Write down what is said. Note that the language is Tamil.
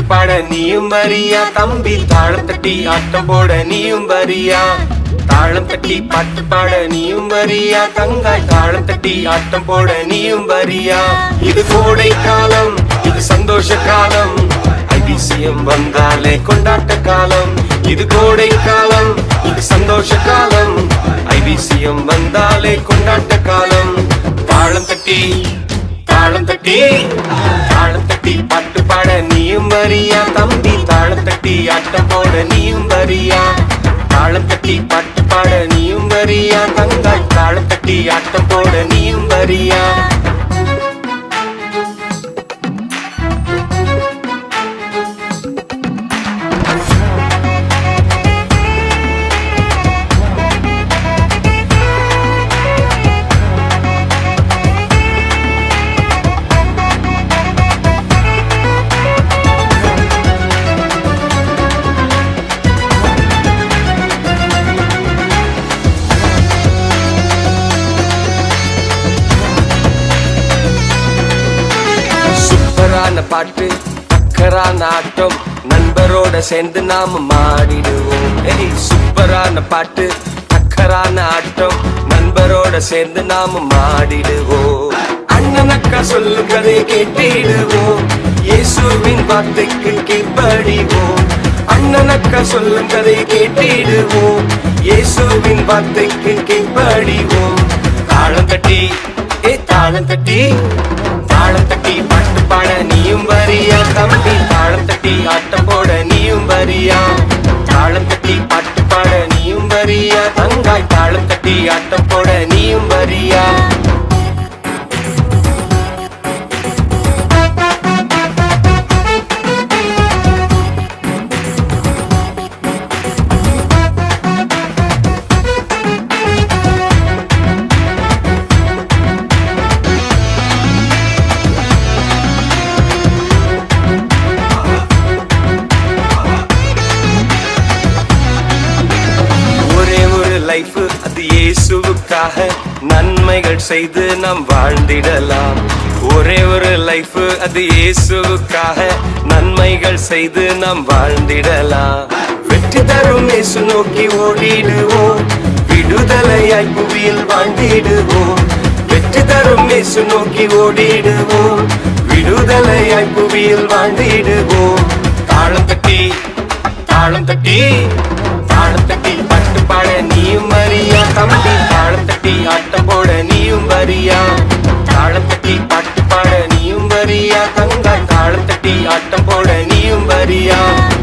பாட நீயும் வரியா தம்பி தாளம் தட்டி ஆட்டம் போட நீயும் வரியா தாளம் தட்டி பாட்டு பாட நீயும் வரியா தங்காய் தாளம் தட்டி ஆட்டம் போட நீயும் வரியா இது கோடை காலம் இது சந்தோஷ காலம் ஐபிசிஎம் வந்தாலே கொண்டாட்ட காலம் இது கோடை காலம் இது சந்தோஷ காலம் ஐபிசிஎம் வந்தாலே கொண்டாட்ட காலம் தாளம் தட்டி தாளம் தட்டி தாளம் தட்டி பாட்டு பாட நீயும் வரியா தம்பி தாளம் தட்டி ஆட்டம் போட நீயும் வரியா தாளம் தட்டி பாட்டு பாட நீயும் வரியா தங்காய் தாளம் தட்டி ஆட்டம் போட நீயும் வரியா சூப்பரான பாட்டு அக்கரான ஆட்டம் நண்பரோட சேர்ந்து நாம மாடிடுவோம் ஏய் சூப்பரான பாட்டு அக்கரான ஆட்டம் நண்பரோட சேர்ந்து நாம மாடிடுவோம் அண்ணன் அக்கா சொல்லும் கதையை கேட்டிடுவோம் இயேசுவின் வார்த்தைக்கு கீழ்ப்படிவோம் அண்ணன் அக்கா சொல்லும் கதையை கேட்டிடுவோம் இயேசுவின் வார்த்தைக்கு கீழ்ப்படிவோம் தாளம் தட்டி ஏ தாளம் தட்டி தாளம் தட்டி பாட்டு பாட நீயும் வரியா தம்பி தாளம் தட்டி ஆட்டம் போட நீயும் வரியா தாளம் தட்டி பாட்டு பாட நீயும் வரியா தங்காய் தாளம் தட்டி ஆட்டம் போட நீயும் வரியா ஒரே ஒரு லைஃப் அது இயேசுவுக்காக நன்மைகள் செய்து நாம் வாழ்ந்திடலாம் ஒரே ஒரு லைஃப் அது இயேசுவுக்காக நன்மைகள் செய்து நாம் வாழ்ந்திடலாம் வெற்றி தரும் இயேசு நோக்கி ஓடிடுவோம் விடுதலையாய் புவியில் வாழ்ந்திடுவோம் வெற்றி தரும் இயேசு நோக்கி ஓடிடுவோம் விடுதலையாய் புவியில் வாழ்ந்திடுவோம் தாளம் தட்டி தாளம் தட்டி தாளம் தட்டி பாட்டு பாட நீயும் வரியா தம்பி தாளம் தட்டி ஆட்டம் போட நீயும் வரியா தாளம் தட்டி பாட்டு பாட நீயும் வரியா தங்காய் தாளம் தட்டி ஆட்டம் போட நீயும் வரியா